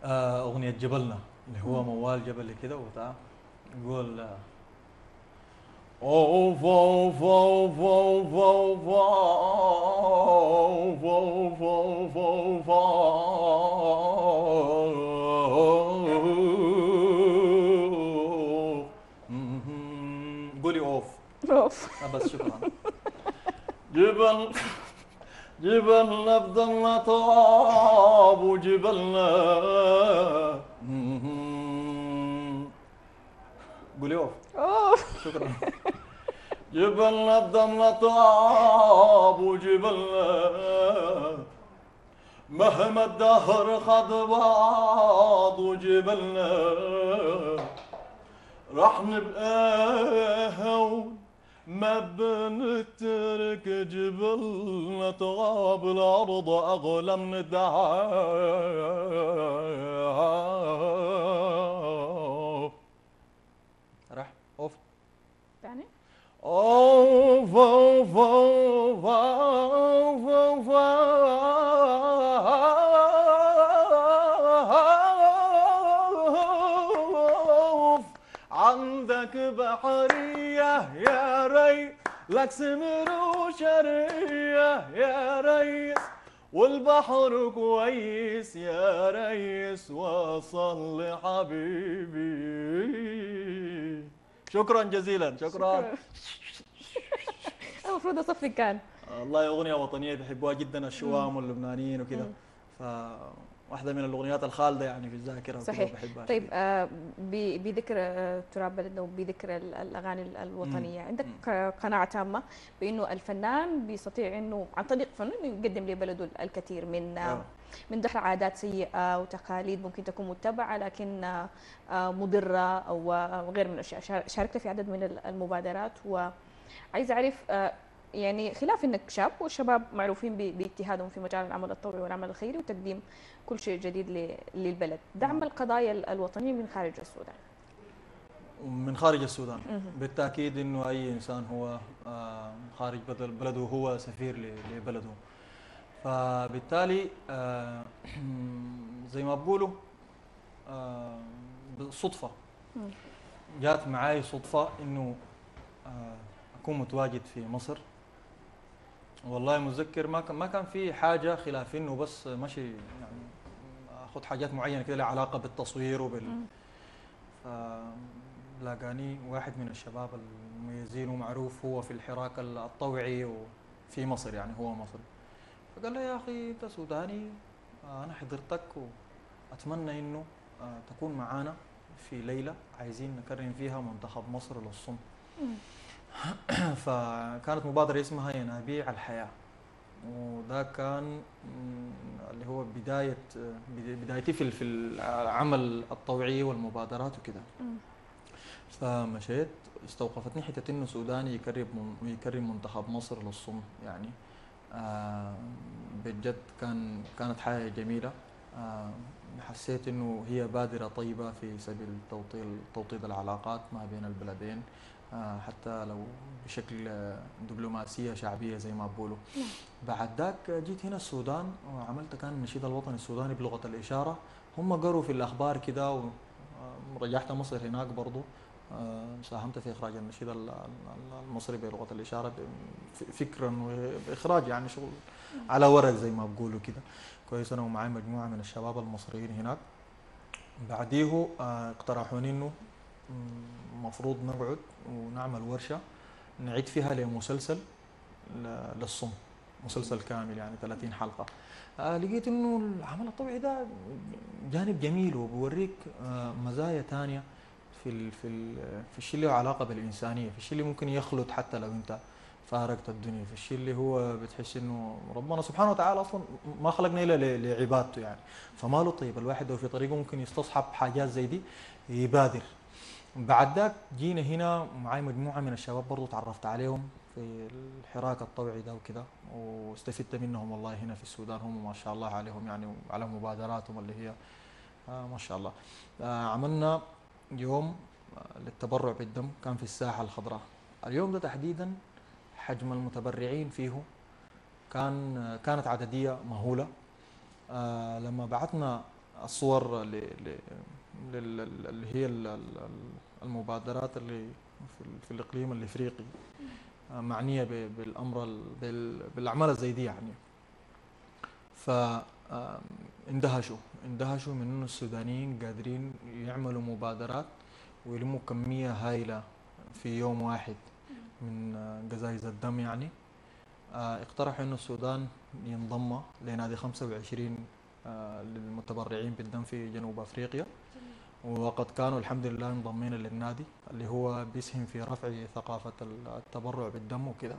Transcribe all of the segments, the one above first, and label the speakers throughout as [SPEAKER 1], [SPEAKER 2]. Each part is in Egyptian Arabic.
[SPEAKER 1] آه، اغنيه جبلنا اللي هو موال جبل كده وبتاع يقول آه، اوف اوف اوف اوف اوف اوف اوف اوف اوف مهم. قولي اوف
[SPEAKER 2] اوف
[SPEAKER 1] آه، بس شكرا جبل جبلنا بضلنا طاب وجبلنا مهم. قولي اوف
[SPEAKER 2] اوف
[SPEAKER 1] شكرا جبلنا بضلنا طاب وجبلنا مهما الدهر خد بعض وجبلنا راح نبقى هون ما بنترك جبلنا تغاب الأرض أغلى من الدعاء راح اوف
[SPEAKER 2] يعني
[SPEAKER 1] اوف اوف اوف اوف اوف اوف عندك بحرية يا ري لك سمر وشرية يا ريس والبحر كويس يا ريس وصل لحبيبي شكرا جزيلا شكرا
[SPEAKER 2] المفروض اصفق كان
[SPEAKER 1] والله اغنيه وطنيه بيحبوها جدا الشوام واللبنانيين وكذا ف واحده من الاغنيات الخالده يعني في الذاكره وكده
[SPEAKER 2] صحيح.
[SPEAKER 1] بحبها
[SPEAKER 2] طيب
[SPEAKER 1] شديد.
[SPEAKER 2] آه، ب- بذكر آه، تراب بلدنا وبذكر ال- الاغاني ال- الوطنيه عندك آه، قناعه تامه بانه الفنان بيستطيع انه عن طريق فنه انه يقدم لبلده الكثير من آه،
[SPEAKER 1] آه.
[SPEAKER 2] من دحر عادات سيئه وتقاليد ممكن تكون متبعه لكن آه، آه، مضره او آه، غير من الاشياء شار- شاركت في عدد من ال- المبادرات وعايز اعرف آه، يعني خلاف انك شاب والشباب معروفين ب- باجتهادهم في مجال العمل التطوعي والعمل الخيري وتقديم كل شيء جديد ل- للبلد دعم
[SPEAKER 1] نعم.
[SPEAKER 2] القضايا ال- الوطنيه من خارج السودان
[SPEAKER 1] من خارج السودان
[SPEAKER 2] مهم.
[SPEAKER 1] بالتاكيد انه اي انسان هو آه، خارج بدل- بلده هو سفير ل- لبلده فبالتالي آه، زي ما بقولوا آه، بالصدفه
[SPEAKER 2] مم.
[SPEAKER 1] جات معاي صدفه انه آه، اكون متواجد في مصر والله متذكر ما كان ما كان في حاجه خلاف انه بس ماشي يعني اخذ حاجات معينه كده لها علاقه بالتصوير وبال
[SPEAKER 2] مم.
[SPEAKER 1] فلاقاني واحد من الشباب المميزين ومعروف هو في الحراك الطوعي وفي مصر يعني هو مصري فقال لي يا اخي انت سوداني آه، انا حضرتك واتمنى انه آه، تكون معانا في ليله عايزين نكرم فيها منتخب مصر للصم
[SPEAKER 2] مم.
[SPEAKER 1] فكانت مبادره اسمها ينابيع الحياه وده كان مم، اللي هو بدايه بدا- بدايتي في في العمل الطوعي والمبادرات وكده
[SPEAKER 2] مم.
[SPEAKER 1] فمشيت استوقفتني حته انه سوداني يكرم من يكرم منتخب مصر للصم يعني آه بجد كان كانت حاجه جميله آه حسيت انه هي بادره طيبه في سبيل توطيد توطيد العلاقات ما بين البلدين آه حتى لو بشكل آه، دبلوماسيه شعبيه زي ما بقولوا
[SPEAKER 2] نعم.
[SPEAKER 1] بعد ذاك جيت هنا السودان وعملت كان النشيد الوطني السوداني بلغه الاشاره هم قروا في الاخبار كده ورجعت مصر هناك برضو آه، ساهمت في اخراج النشيد ال- ال- المصري بلغه الاشاره ب- ف- فكرا واخراج يعني شغل على ورق زي ما بقولوا كده كويس انا ومعي مجموعه من الشباب المصريين هناك بعديه آه، اقترحوني انه المفروض نقعد ونعمل ورشه نعيد فيها لمسلسل ل- للصم مسلسل كامل يعني 30 حلقه آه لقيت انه العمل الطبيعي ده جانب جميل وبيوريك آه مزايا تانية في ال في ال في الشيء اللي له علاقه بالانسانيه في الشيء اللي ممكن يخلط حتى لو انت فارقت الدنيا في الشيء اللي هو بتحس انه ربنا سبحانه وتعالى اصلا ما خلقنا الا ل- لعبادته يعني فما له طيب الواحد لو في طريقه ممكن يستصحب حاجات زي دي يبادر بعد ذاك جينا هنا معي مجموعه من الشباب برضو تعرفت عليهم في الحراك الطوعي ده وكده واستفدت منهم والله هنا في السودان هم ما شاء الله عليهم يعني على مبادراتهم اللي هي آه ما شاء الله آه عملنا يوم آه للتبرع بالدم كان في الساحة الخضراء اليوم ده تحديدا حجم المتبرعين فيه كان آه كانت عددية مهولة آه لما بعثنا الصور ل- ل- لل- اللي هي ال- ال- المبادرات اللي في, ال- في الاقليم الافريقي آه، معنيه ب- بالامر ال- بال- بالاعمال زي دي يعني ف آم، اندهشوا اندهشوا من انه السودانيين قادرين يعملوا مبادرات ويلموا كميه هائله في يوم واحد من آه، قزايز الدم يعني آه، اقترحوا انه السودان ينضم لنادي 25 آه، للمتبرعين بالدم في جنوب افريقيا وقد كانوا الحمد لله منضمين للنادي اللي هو بيسهم في رفع ثقافه التبرع بالدم وكذا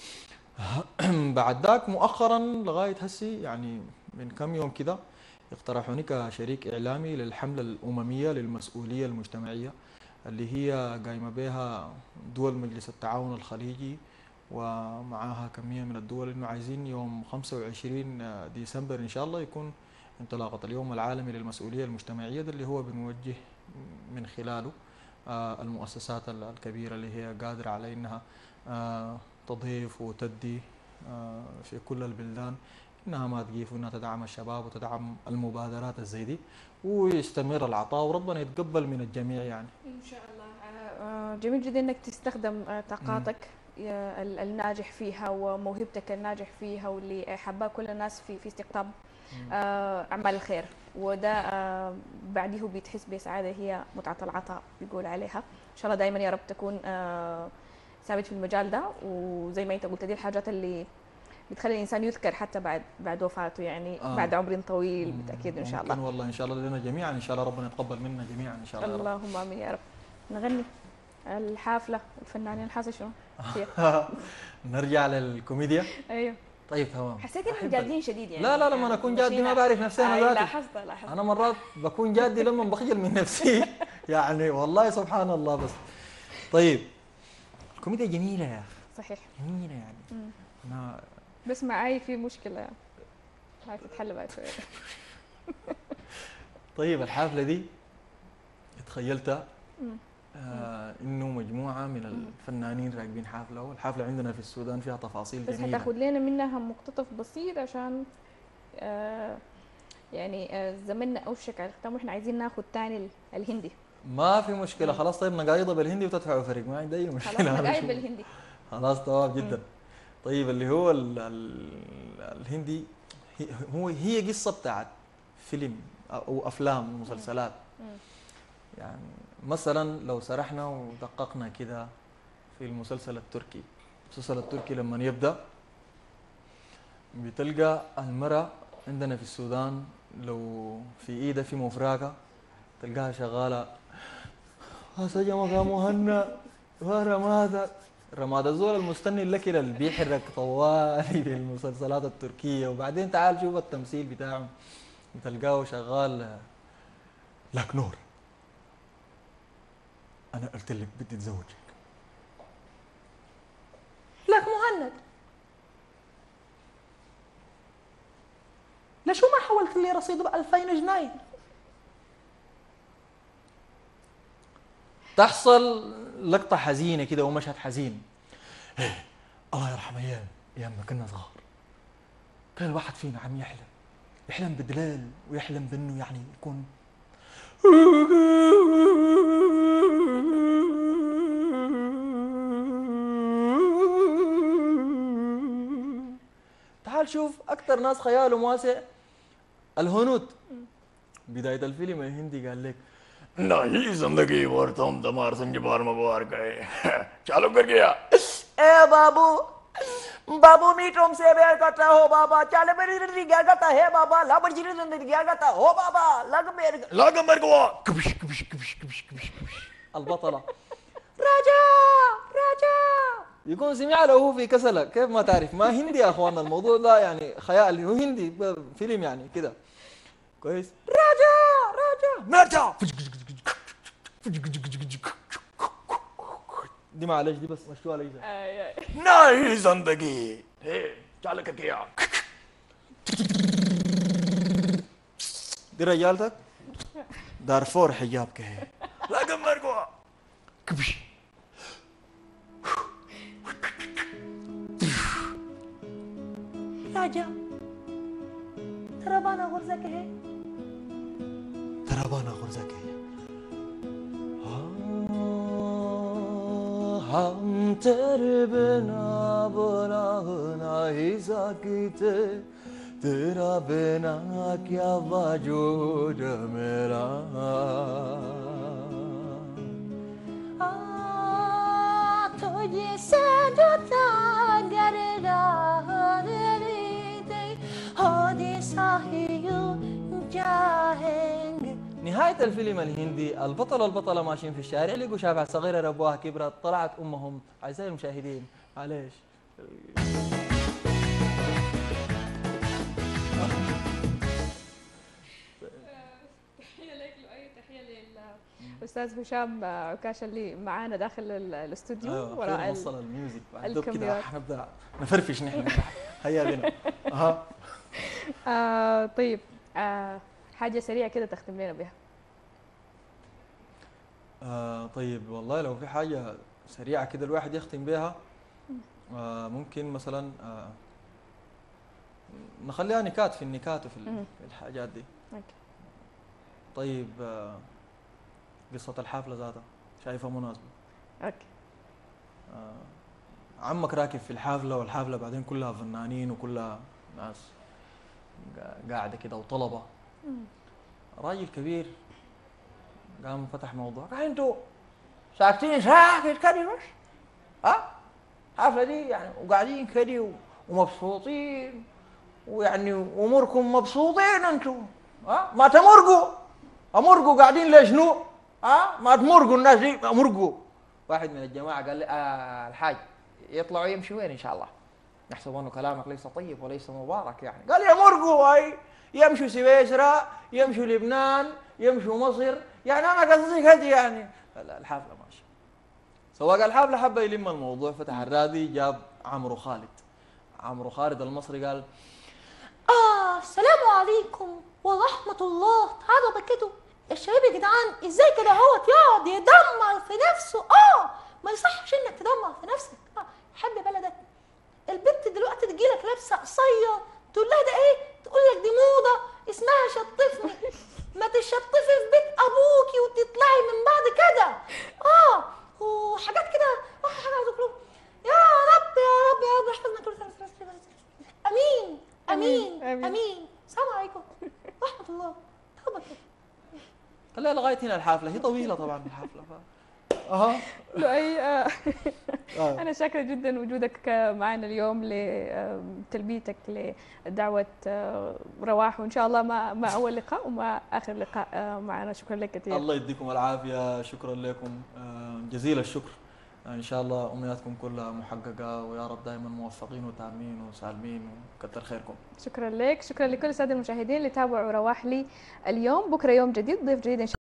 [SPEAKER 1] بعد ذاك مؤخرا لغايه هسي يعني من كم يوم كده اقترحوني كشريك اعلامي للحمله الامميه للمسؤوليه المجتمعيه اللي هي قايمه بها دول مجلس التعاون الخليجي ومعاها كميه من الدول انه عايزين يوم 25 ديسمبر ان شاء الله يكون انطلاقه اليوم العالمي للمسؤوليه المجتمعيه ده اللي هو بنوجه من خلاله آه، المؤسسات ال- الكبيره اللي هي قادره على انها آه، تضيف وتدي آه، في كل البلدان انها ما تقيف وانها تدعم الشباب وتدعم المبادرات الزي دي ويستمر العطاء وربنا يتقبل من الجميع يعني
[SPEAKER 2] ان شاء الله آه، جميل جدا انك تستخدم آه، طاقاتك يا ال- الناجح فيها وموهبتك الناجح فيها واللي حباه كل الناس في في استقطاب آه، اعمال الخير وده آه، بعده بتحس بسعاده هي متعه العطاء بيقول عليها ان شاء الله دائما يا رب تكون آه، ثابت في المجال ده وزي ما انت قلت دي الحاجات اللي بتخلي الانسان يذكر حتى بعد بعد وفاته يعني
[SPEAKER 1] آه.
[SPEAKER 2] بعد عمر طويل بالتاكيد ان شاء
[SPEAKER 1] ممكن
[SPEAKER 2] الله
[SPEAKER 1] والله ان شاء الله لنا جميعا ان شاء الله ربنا يتقبل منا جميعا ان شاء الله يا رب.
[SPEAKER 2] اللهم امين يا رب نغني الحافله الفنانين الحاسه شنو؟
[SPEAKER 1] نرجع للكوميديا
[SPEAKER 2] ايوه
[SPEAKER 1] طيب تمام
[SPEAKER 2] حسيت انهم
[SPEAKER 1] أحب-
[SPEAKER 2] جادين شديد يعني
[SPEAKER 1] لا لا لما اكون جادي ما
[SPEAKER 2] ماشيين-
[SPEAKER 1] بعرف نفسي انا
[SPEAKER 2] آه،
[SPEAKER 1] ذاتي
[SPEAKER 2] لاحظت لاحظت
[SPEAKER 1] انا مرات بكون جادي لما بخجل من نفسي يعني والله سبحان الله بس طيب الكوميديا جميله يا اخي
[SPEAKER 2] صحيح
[SPEAKER 1] جميله يعني
[SPEAKER 2] مم.
[SPEAKER 1] انا
[SPEAKER 2] بس معاي في مشكله هاي تتحل بعد شويه
[SPEAKER 1] طيب الحفله دي تخيلتها
[SPEAKER 2] مم.
[SPEAKER 1] آه انه مجموعه من الفنانين راكبين حفله والحفله عندنا في السودان فيها تفاصيل
[SPEAKER 2] بس
[SPEAKER 1] جميله
[SPEAKER 2] هتاخد لنا منها مقتطف بسيط عشان آه يعني آه زمننا اوشك على الختام واحنا عايزين ناخد تاني ال- الهندي
[SPEAKER 1] ما في مشكله
[SPEAKER 2] مم.
[SPEAKER 1] خلاص طيب نقايضه بالهندي وتدفعوا فريق ما عندي اي
[SPEAKER 2] خلاص
[SPEAKER 1] مشكله أنا
[SPEAKER 2] نقايد
[SPEAKER 1] شو-
[SPEAKER 2] بالهندي
[SPEAKER 1] خلاص تمام جدا طيب اللي هو ال ال الهندي هي هو هي قصه بتاعت فيلم او افلام ومسلسلات
[SPEAKER 2] مم.
[SPEAKER 1] يعني مثلا لو سرحنا ودققنا كده في المسلسل التركي المسلسل التركي لما يبدا بتلقى المرأة عندنا في السودان لو في ايدها في مفراقة تلقاها شغالة سجمك يا مهنا ورمادك رماد الزول المستني لك اللي بيحرك طوالي بالمسلسلات التركية وبعدين تعال شوف التمثيل بتاعه تلقاه شغال لك نور انا قلت لك بدي اتزوجك لك مهند لشو ما حولت لي رصيد ب 2000 جنيه تحصل لقطة حزينة كده ومشهد حزين إيه الله يرحم ايام ايام ما كنا صغار كان الواحد فينا عم يحلم يحلم بدلال ويحلم بانه يعني يكون تعال شوف اكثر ناس خيالهم واسع الهنود بداية الفيلم الهندي قال لك
[SPEAKER 3] नहीं जिंदगी भर तुम दमार संग बार में बार गए चालू कर गया
[SPEAKER 1] ए बाबू बाबू मीट रोम से बेर करता हो बाबा चल मेरी जिंदगी क्या करता है बाबा लाबर जी जिंदगी क्या करता हो बाबा लग मेरे
[SPEAKER 3] लगा मेरे को कबिश कबिश कबिश कबिश कबिश कबिश
[SPEAKER 1] البطلة راجع راجع يكون سمع له هو في كسلة كيف ما تعرف ما هندي يا اخواننا الموضوع ده يعني خيال هو هندي ب- فيلم يعني كده كويس راجع راجع نرجع دي معلش دي بس مشوها لي
[SPEAKER 3] नहीं जिंदगी चालू कर गया
[SPEAKER 1] دي رجالتك دارفور حجاب كه
[SPEAKER 3] लगा मेरे को कबिश
[SPEAKER 1] राजा तेरा बाना गुर्जा के है ترابانا غرزك हम तेरे बिना बुरा नहीं सकते तेरा बिना क्या वजूद मेरा
[SPEAKER 2] तुझसे जुदा अगर राह दे होदी साहियों जाएंगे
[SPEAKER 1] نهاية الفيلم الهندي البطل والبطلة ماشيين في الشارع لقوا شافعة صغيرة ربوها كبرت طلعت أمهم أعزائي المشاهدين معليش
[SPEAKER 2] تحية لك لؤي تحية للأستاذ هشام عكاشة اللي معانا داخل ال- الاستوديو
[SPEAKER 1] أيوة
[SPEAKER 2] وراء
[SPEAKER 1] وراء
[SPEAKER 2] ال-
[SPEAKER 1] وصل الميوزك بعد دوب كده
[SPEAKER 2] الكاميرات.
[SPEAKER 1] حنبدا نفرفش نحن هيا بنا اها
[SPEAKER 2] آه طيب آه حاجة سريعة كده تختم لنا بها
[SPEAKER 1] آه طيب والله لو في حاجة سريعة كده الواحد يختم بيها آه ممكن مثلا آه نخليها نكات في النكات وفي ال-
[SPEAKER 2] مم.
[SPEAKER 1] في الحاجات دي
[SPEAKER 2] أوكي.
[SPEAKER 1] طيب آه قصة الحفلة ذاتها شايفها مناسبة
[SPEAKER 2] اوكي
[SPEAKER 1] آه عمك راكب في الحفلة والحفلة بعدين كلها فنانين وكلها ناس قا- قاعدة كده وطلبة
[SPEAKER 2] مم.
[SPEAKER 1] راجل كبير قام فتح موضوع قال انتوا ساكتين ساكت كده بس ها الحفله دي يعني وقاعدين كده و- ومبسوطين ويعني اموركم مبسوطين انتوا ها ما تمرقوا امرقوا قاعدين ليش شنو ها ما تمرقوا الناس دي امرقوا واحد من الجماعه قال لي آه الحاج يطلعوا يمشوا وين ان شاء الله نحسب انه كلامك ليس طيب وليس مبارك يعني قال يمرقوا هاي يمشوا سويسرا يمشوا لبنان يمشوا مصر يعني انا قصدي كده يعني لا الحفله ماشي سواق الحفله حب يلم الموضوع فتح الرادي جاب عمرو خالد عمرو خالد المصري قال
[SPEAKER 4] آه السلام عليكم ورحمة الله تعالوا بكده الشباب يا جدعان ازاي كده اهوت يقعد يدمر في نفسه اه ما يصحش انك تدمر في نفسك اه حب بلدك البنت دلوقتي تجيلك لابسه قصير تقول لها ده ايه تقول لك دي موضه اسمها شطفني ما تشطفي في بيت ابوكي وتطلعي من بعد كده اه وحاجات كده واحد حاجه عايز اقول يا رب يا رب يا رب احفظنا كل سنه وأنتم طيبين. امين امين
[SPEAKER 2] آمين.
[SPEAKER 4] امين السلام عليكم ورحمه الله توبه كده
[SPEAKER 1] خليها لغايه هنا الحفله هي طويله طبعا الحفله ف... اها
[SPEAKER 2] لؤي آه
[SPEAKER 1] آه.
[SPEAKER 2] أنا شاكرة جدا وجودك معنا اليوم لتلبيتك لدعوة آه، رواح وإن شاء الله ما ما أول لقاء وما آخر لقاء آه، معنا شكرا لك كثير
[SPEAKER 1] الله يديكم العافيه شكرا لكم آه، جزيل الشكر آه، ان شاء الله امنياتكم كلها محققه ويا رب دائما موفقين وتامين وسالمين وكثر خيركم
[SPEAKER 2] شكرا لك شكرا لكل السادة المشاهدين اللي تابعوا رواح لي اليوم بكرة يوم جديد ضيف جديد إن شاء